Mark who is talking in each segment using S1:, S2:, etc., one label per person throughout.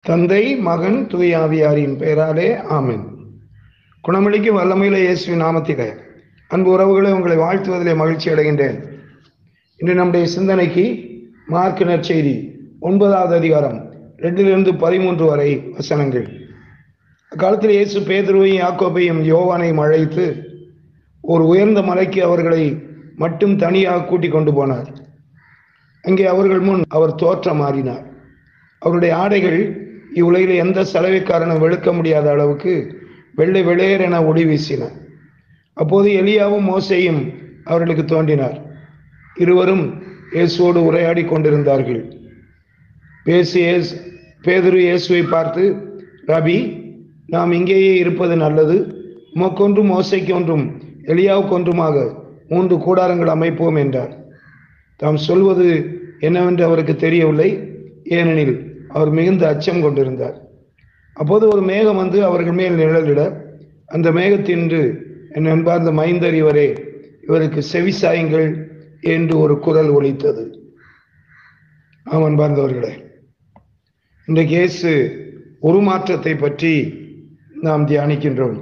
S1: தந்தை மகன் தூயாவியாரின் பெயராலே ஆமென் குணமளிக்கு வல்லமையில இயேசுவின் நாமத்திலே அன்பு உறவுகளை உங்களை வாழ்த்துவதிலே மகிழ்ச்சி அடைகின்றேன் இன்று நம்முடைய சிந்தனைக்கு மார்க் நற்செய்தி ஒன்பதாவது அதிகாரம் ரெண்டிலிருந்து பதிமூன்று வரை வசனங்கள் அக்காலத்தில் இயேசு பேதுருவையும் யாக்கோபையும் யோவானையும் அழைத்து ஒரு உயர்ந்த மலைக்கு அவர்களை மட்டும் தனியாக கூட்டிக் கொண்டு போனார் அங்கே அவர்கள் முன் அவர் தோற்றம் மாறினார் அவருடைய ஆடைகள் இவ்வுலகில் எந்த செலவைக்காரனும் வெளுக்க முடியாத அளவுக்கு வெள்ளை வெளையர் என ஒளி வீசின அப்போது எலியாவும் மோசையும் அவர்களுக்கு தோன்றினார் இருவரும் இயேசுவோடு உரையாடி கொண்டிருந்தார்கள் பேசி இயேசு பேதுரு இயேசுவை பார்த்து ரபி நாம் இங்கேயே இருப்பது நல்லது உமக்கொன்றும் மோசைக்கொன்றும் எலியாவுக்கொன்றுமாக மூன்று கூடாரங்கள் அமைப்போம் என்றார் தாம் சொல்வது என்னவென்று அவருக்கு தெரியவில்லை ஏனெனில் அவர் மிகுந்த அச்சம் கொண்டிருந்தார் அப்போது ஒரு மேகம் வந்து அவர்கள் மேல் நிழலிட அந்த மேகத்தின்று என் அன்பார்ந்த மைந்தறிவரே இவருக்கு செவிசாயுங்கள் என்று ஒரு குரல் ஒலித்தது ஆம் அன்பார்ந்தவர்களே இன்றைக்கு இயேசு உருமாற்றத்தை பற்றி நாம் தியானிக்கின்றோம்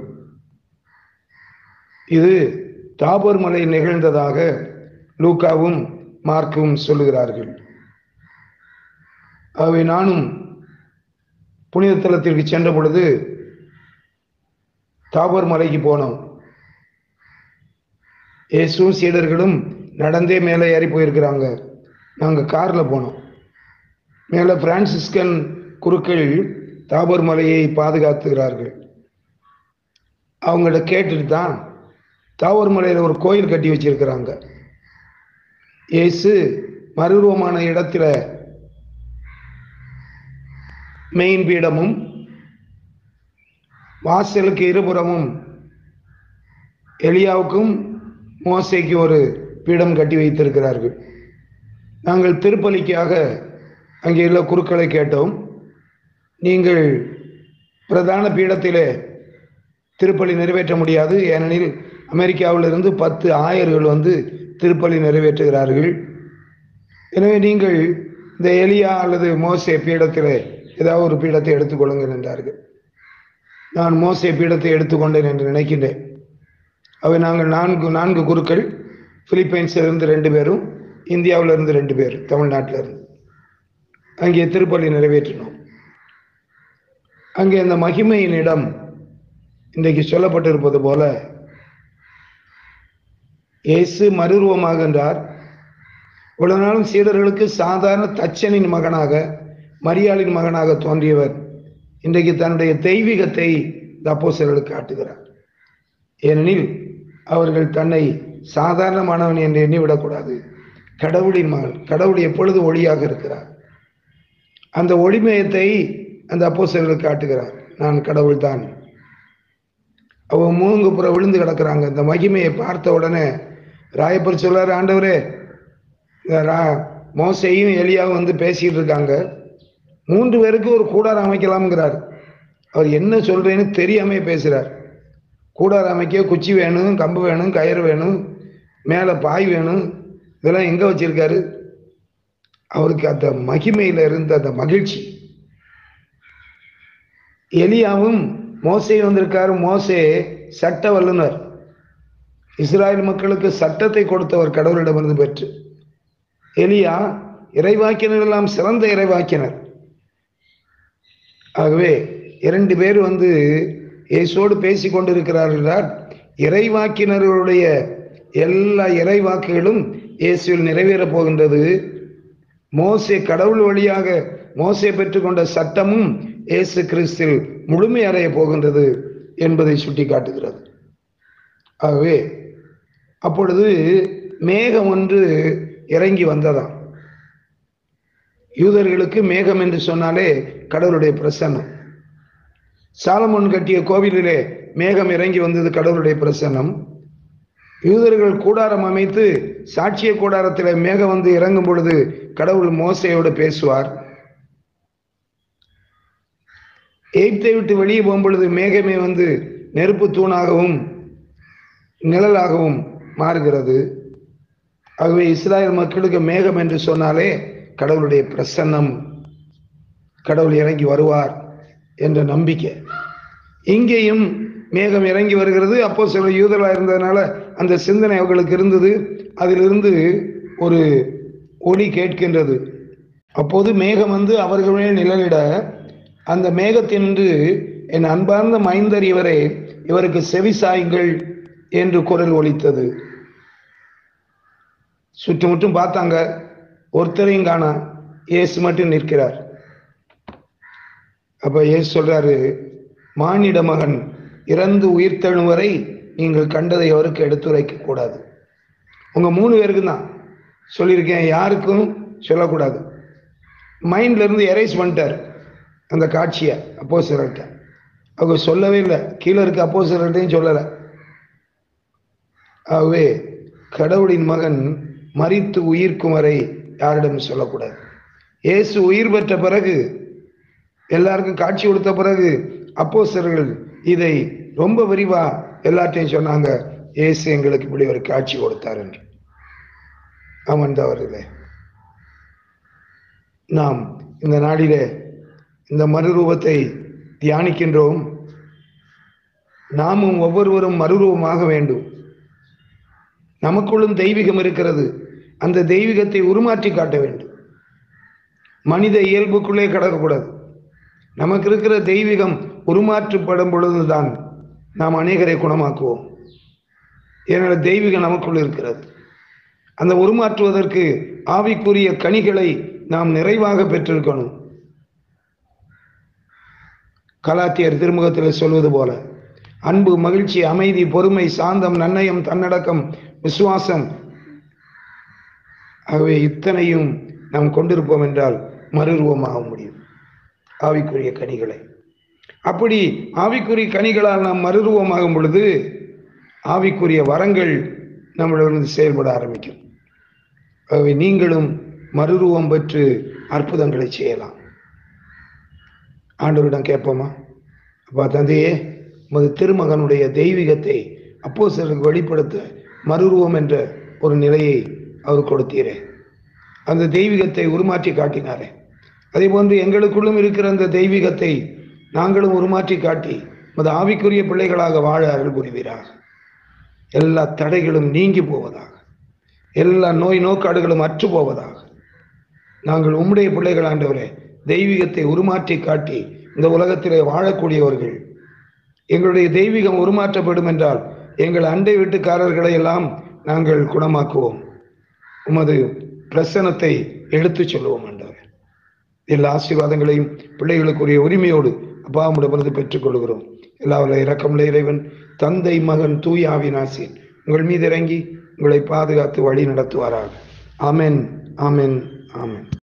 S1: இது தாபர் மலையில் நிகழ்ந்ததாக லூக்காவும் மார்க்கும் சொல்லுகிறார்கள் ஆகவே நானும் புனித தலத்திற்கு சென்ற பொழுது தாபர் மலைக்கு போனோம் இயேசுவும் சீடர்களும் நடந்தே மேலே ஏறி போயிருக்கிறாங்க நாங்கள் காரில் போனோம் மேலே பிரான்சிஸ்கன் குருக்கள் தாபர் மலையை பாதுகாத்துகிறார்கள் அவங்கள்ட்ட கேட்டுட்டு தான் தாவூர் மலையில் ஒரு கோயில் கட்டி வச்சிருக்கிறாங்க இயேசு மறுரூபமான இடத்துல மெயின் பீடமும் வாசலுக்கு இருபுறமும் எலியாவுக்கும் மோசைக்கு ஒரு பீடம் கட்டி வைத்திருக்கிறார்கள் நாங்கள் திருப்பலிக்காக அங்கே உள்ள குருக்களை கேட்டோம் நீங்கள் பிரதான பீடத்திலே திருப்பலி நிறைவேற்ற முடியாது ஏனெனில் அமெரிக்காவிலிருந்து பத்து ஆயர்கள் வந்து திருப்பலி நிறைவேற்றுகிறார்கள் எனவே நீங்கள் இந்த எலியா அல்லது மோசே பீடத்தில் ஏதாவது ஒரு பீடத்தை எடுத்துக்கொள்ளுங்கள் என்றார்கள் நான் மோசே பீடத்தை எடுத்துக்கொண்டேன் என்று நினைக்கின்றேன் அவை நாங்கள் நான்கு நான்கு குருக்கள் பிலிப்பைன்ஸிலிருந்து ரெண்டு பேரும் இந்தியாவிலிருந்து ரெண்டு பேர் தமிழ்நாட்டிலிருந்து அங்கே திருப்பலி நிறைவேற்றினோம் அங்கே அந்த மகிமையின் இடம் இன்றைக்கு சொல்லப்பட்டிருப்பது போல இயேசு மறுரூபமாகின்றார் இவ்வளவு நாளும் சீடர்களுக்கு சாதாரண தச்சனின் மகனாக மரியாளின் மகனாக தோன்றியவர் இன்றைக்கு தன்னுடைய தெய்வீகத்தை இந்த அப்போசர்களுக்கு காட்டுகிறார் ஏனெனில் அவர்கள் தன்னை சாதாரணமானவன் என்று எண்ணிவிடக்கூடாது கடவுளின் மகள் கடவுள் எப்பொழுது ஒளியாக இருக்கிறார் அந்த ஒளிமயத்தை அந்த அப்போசர்களுக்கு காட்டுகிறார் நான் கடவுள் தான் அவங்க மூங்கு புற விழுந்து கிடக்குறாங்க இந்த மகிமையை பார்த்த உடனே ராயப்பர் சொல்றாரு ஆண்டவரே மோசையும் எலியாவும் வந்து பேசிட்டு இருக்காங்க மூன்று பேருக்கு ஒரு கூடாரம் அமைக்கலாம்ங்கிறார் அவர் என்ன சொல்றேன்னு தெரியாம பேசுறார் கூடாரம் அமைக்க குச்சி வேணும் கம்பு வேணும் கயிறு வேணும் மேலே பாய் வேணும் இதெல்லாம் எங்க வச்சிருக்காரு அவருக்கு அந்த மகிமையில இருந்த அந்த மகிழ்ச்சி எலியாவும் மோசை வந்திருக்காரு மோசே சட்ட வல்லுனர் இஸ்ராயல் மக்களுக்கு சட்டத்தை கொடுத்தவர் கடவுளிடமிருந்து பெற்று எலியா இறைவாக்கினர் எல்லாம் சிறந்த இறைவாக்கினர் ஆகவே இரண்டு பேர் வந்து இயேசோடு பேசி கொண்டிருக்கிறார்கள் இறைவாக்கினர்களுடைய எல்லா இறைவாக்குகளும் இயேசுவில் நிறைவேறப் போகின்றது மோசே கடவுள் வழியாக மோசை பெற்றுக்கொண்ட சட்டமும் இயேசு கிறிஸ்தில் முழுமை அடைய போகின்றது என்பதை சுட்டி காட்டுகிறது ஆகவே அப்பொழுது மேகம் ஒன்று இறங்கி வந்ததாம் யூதர்களுக்கு மேகம் என்று சொன்னாலே கடவுளுடைய பிரசன்னம் சாலமோன் கட்டிய கோவிலிலே மேகம் இறங்கி வந்தது கடவுளுடைய பிரசன்னம் யூதர்கள் கூடாரம் அமைத்து சாட்சிய கூடாரத்தில் மேகம் வந்து இறங்கும் பொழுது கடவுள் மோசையோடு பேசுவார் எய்த்தை விட்டு வெளியே போகும்பொழுது மேகமே வந்து நெருப்பு தூணாகவும் நிழலாகவும் மாறுகிறது ஆகவே இஸ்ராயல் மக்களுக்கு மேகம் என்று சொன்னாலே கடவுளுடைய பிரசன்னம் கடவுள் இறங்கி வருவார் என்ற நம்பிக்கை இங்கேயும் மேகம் இறங்கி வருகிறது அப்போ சில யூதரா இருந்ததுனால அந்த சிந்தனை அவர்களுக்கு இருந்தது அதிலிருந்து ஒரு ஒளி கேட்கின்றது அப்போது மேகம் வந்து அவர்கள் மேல் நிழலிட அந்த மேகத்தின்று என் அன்பார்ந்த மைந்தர் இவரே இவருக்கு செவி சாயுங்கள் என்று குரல் ஒலித்தது சுற்றுமுற்றும் பார்த்தாங்க ஒருத்தரையும் காணா இயேசு மட்டும் நிற்கிறார் அப்ப இயேசு சொல்றாரு மானிட மகன் இறந்து உயிர்த்தெழும் வரை நீங்கள் கண்டதை அவருக்கு எடுத்துரைக்க கூடாது உங்க மூணு பேருக்கு தான் சொல்லியிருக்கேன் யாருக்கும் சொல்லக்கூடாது மைண்ட்ல இருந்து எரேஸ் பண்ணிட்டார் அந்த காட்சியை அப்போ சிலர்கிட்ட அவங்க சொல்லவே இல்லை கீழே இருக்க அப்போ சிலர்கிட்டையும் சொல்லலை ஆகவே கடவுளின் மகன் மரித்து உயிர்க்கும் வரை யாரிடம் சொல்லக்கூடாது இயேசு உயிர் பெற்ற பிறகு எல்லாருக்கும் காட்சி கொடுத்த பிறகு அப்போஸ்தலர்கள் இதை ரொம்ப விரிவா எல்லாத்தையும் சொன்னாங்க இயேசு எங்களுக்கு இப்படி ஒரு காட்சி கொடுத்தார் என்று ஆமாம் தவறில்லை நாம் இந்த நாளிலே இந்த மறுரூபத்தை தியானிக்கின்றோம் நாமும் ஒவ்வொருவரும் மறுரூபமாக வேண்டும் நமக்குள்ளும் தெய்வீகம் இருக்கிறது அந்த தெய்வீகத்தை உருமாற்றி காட்ட வேண்டும் மனித இயல்புக்குள்ளே கடக்கக்கூடாது நமக்கு இருக்கிற தெய்வீகம் உருமாற்றப்படும் பொழுதுதான் நாம் அநேகரை குணமாக்குவோம் ஏன்னா தெய்வீகம் நமக்குள் இருக்கிறது அந்த உருமாற்றுவதற்கு ஆவிக்குரிய கனிகளை நாம் நிறைவாக பெற்றிருக்கணும் கலாத்தியர் திருமுகத்தில் சொல்வது போல அன்பு மகிழ்ச்சி அமைதி பொறுமை சாந்தம் நன்னயம் தன்னடக்கம் விசுவாசம் ஆகவே இத்தனையும் நாம் கொண்டிருப்போம் என்றால் மறுரூபமாக முடியும் ஆவிக்குரிய கனிகளை அப்படி ஆவிக்குரிய கனிகளால் நாம் மறுரூபமாகும் பொழுது ஆவிக்குரிய வரங்கள் நம்மளிடம் செயல்பட ஆரம்பிக்கும் ஆகவே நீங்களும் மறுரூபம் பெற்று அற்புதங்களை செய்யலாம் ஆண்டவரிடம் கேட்போமா அப்பா தந்தையே உமது திருமகனுடைய தெய்வீகத்தை அப்போ சிலருக்கு வெளிப்படுத்த மறுரூபம் என்ற ஒரு நிலையை அவர் கொடுத்தீரே அந்த தெய்வீகத்தை உருமாற்றி காட்டினாரே அதே போன்று எங்களுக்குள்ளும் இருக்கிற அந்த தெய்வீகத்தை நாங்களும் உருமாற்றி காட்டி உமது ஆவிக்குரிய பிள்ளைகளாக வாழ அருள் புரிவீராக எல்லா தடைகளும் நீங்கி போவதாக எல்லா நோய் நோக்காடுகளும் அற்று போவதாக நாங்கள் உம்முடைய பிள்ளைகள் ஆண்டவரே தெய்வீகத்தை உருமாற்றி காட்டி இந்த உலகத்திலே வாழக்கூடியவர்கள் எங்களுடைய தெய்வீகம் உருமாற்றப்படும் என்றால் எங்கள் அண்டை வீட்டுக்காரர்களை எல்லாம் நாங்கள் குணமாக்குவோம் உமது பிரசனத்தை எடுத்துச் சொல்லுவோம் ஆண்டவர் எல்லா ஆசீர்வாதங்களையும் பிள்ளைகளுக்குரிய உரிமையோடு அப்பாவிடமிருந்து பெற்றுக்கொள்கிறோம் எல்லாவற்றை இரக்கமுள்ள இறைவன் தந்தை மகன் தூய் ஆவினாசி உங்கள் மீது இறங்கி உங்களை பாதுகாத்து வழி நடத்துவாராக ஆமென் ஆமென் ஆமென்